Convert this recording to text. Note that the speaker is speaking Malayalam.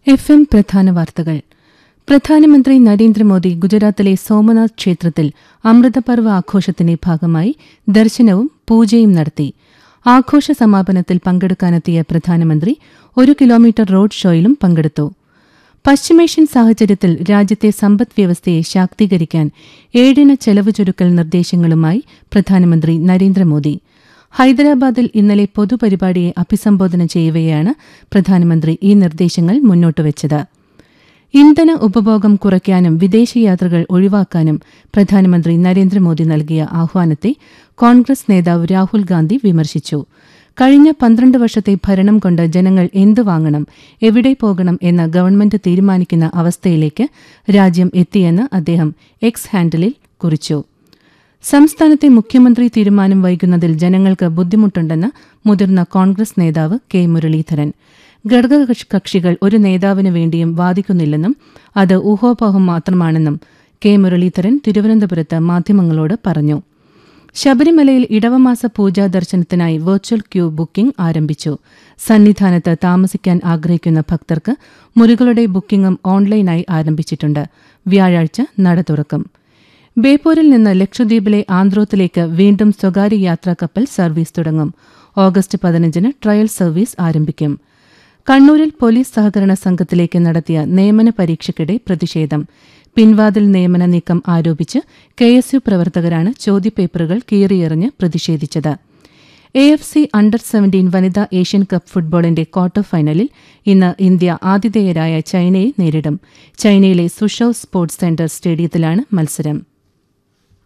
എഫ് എം പ്രധാന വാർത്തകൾ പ്രധാനമന്ത്രി നരേന്ദ്രമോദി ഗുജറാത്തിലെ സോമനാഥ് ക്ഷേത്രത്തിൽ അമൃതപർവ്വ ആഘോഷത്തിന്റെ ഭാഗമായി ദർശനവും പൂജയും നടത്തി ആഘോഷ സമാപനത്തിൽ പങ്കെടുക്കാനെത്തിയ പ്രധാനമന്ത്രി ഒരു കിലോമീറ്റർ റോഡ് ഷോയിലും പങ്കെടുത്തു പശ്ചിമേഷ്യൻ സാഹചര്യത്തിൽ രാജ്യത്തെ സമ്പദ് വ്യവസ്ഥയെ ശാക്തീകരിക്കാൻ ഏഴിന ചെലവ് ചുരുക്കൽ നിർദ്ദേശങ്ങളുമായി പ്രധാനമന്ത്രി നരേന്ദ്രമോദി ഹൈദരാബാദിൽ ഇന്നലെ പൊതുപരിപാടിയെ അഭിസംബോധന ചെയ്യവെയാണ് പ്രധാനമന്ത്രി ഈ നിർദ്ദേശങ്ങൾ മുന്നോട്ടുവച്ചത് ഇന്ധന ഉപഭോഗം കുറയ്ക്കാനും വിദേശയാത്രകൾ ഒഴിവാക്കാനും പ്രധാനമന്ത്രി നരേന്ദ്രമോദി നൽകിയ ആഹ്വാനത്തെ കോൺഗ്രസ് നേതാവ് രാഹുൽ ഗാന്ധി വിമർശിച്ചു കഴിഞ്ഞ പന്ത്രണ്ട് വർഷത്തെ ഭരണം കൊണ്ട് ജനങ്ങൾ എന്തു വാങ്ങണം എവിടെ പോകണം എന്ന് ഗവൺമെന്റ് തീരുമാനിക്കുന്ന അവസ്ഥയിലേക്ക് രാജ്യം എത്തിയെന്ന് അദ്ദേഹം എക്സ് ഹാൻഡിലിൽ കുറിച്ചു സംസ്ഥാനത്തെ മുഖ്യമന്ത്രി തീരുമാനം വൈകുന്നതിൽ ജനങ്ങൾക്ക് ബുദ്ധിമുട്ടുണ്ടെന്ന് മുതിർന്ന കോൺഗ്രസ് നേതാവ് കെ മുരളീധരൻ ഘടകകക്ഷികൾ ഒരു നേതാവിനു വേണ്ടിയും വാദിക്കുന്നില്ലെന്നും അത് ഊഹോപോഹം മാത്രമാണെന്നും കെ മുരളീധരൻ തിരുവനന്തപുരത്ത് മാധ്യമങ്ങളോട് പറഞ്ഞു ശബരിമലയിൽ ഇടവമാസ പൂജാ ദർശനത്തിനായി വെർച്വൽ ക്യൂ ബുക്കിംഗ് ആരംഭിച്ചു സന്നിധാനത്ത് താമസിക്കാൻ ആഗ്രഹിക്കുന്ന ഭക്തർക്ക് മുറികളുടെ ബുക്കിംഗും ഓൺലൈനായി ആരംഭിച്ചിട്ടുണ്ട് വ്യാഴാഴ്ച നട തുറക്കും ബേപ്പൂരിൽ നിന്ന് ലക്ഷദ്വീപിലെ ആന്ധ്രോത്തിലേക്ക് വീണ്ടും സ്വകാര്യ യാത്രാ കപ്പൽ സർവീസ് തുടങ്ങും ഓഗസ്റ്റ് പതിനഞ്ചിന് ട്രയൽ സർവീസ് ആരംഭിക്കും കണ്ണൂരിൽ പോലീസ് സഹകരണ സംഘത്തിലേക്ക് നടത്തിയ നിയമന പരീക്ഷയ്ക്കിടെ പ്രതിഷേധം പിൻവാതിൽ നിയമന നീക്കം ആരോപിച്ച് കെ എസ് യു പ്രവർത്തകരാണ് ചോദ്യപേപ്പറുകൾ കീറിയെറിഞ്ഞ് പ്രതിഷേധിച്ചത് A F C under seventeen വനിതാ ഏഷ്യൻ കപ്പ് ഫുട്ബോളിന്റെ ക്വാർട്ടർ ഫൈനലിൽ ഇന്ന് ഇന്ത്യ ആതിഥേയരായ ചൈനയെ നേരിടും ചൈനയിലെ സുഷൌ സ്പോർട്സ് സെന്റർ സ്റ്റേഡിയത്തിലാണ് മത്സരം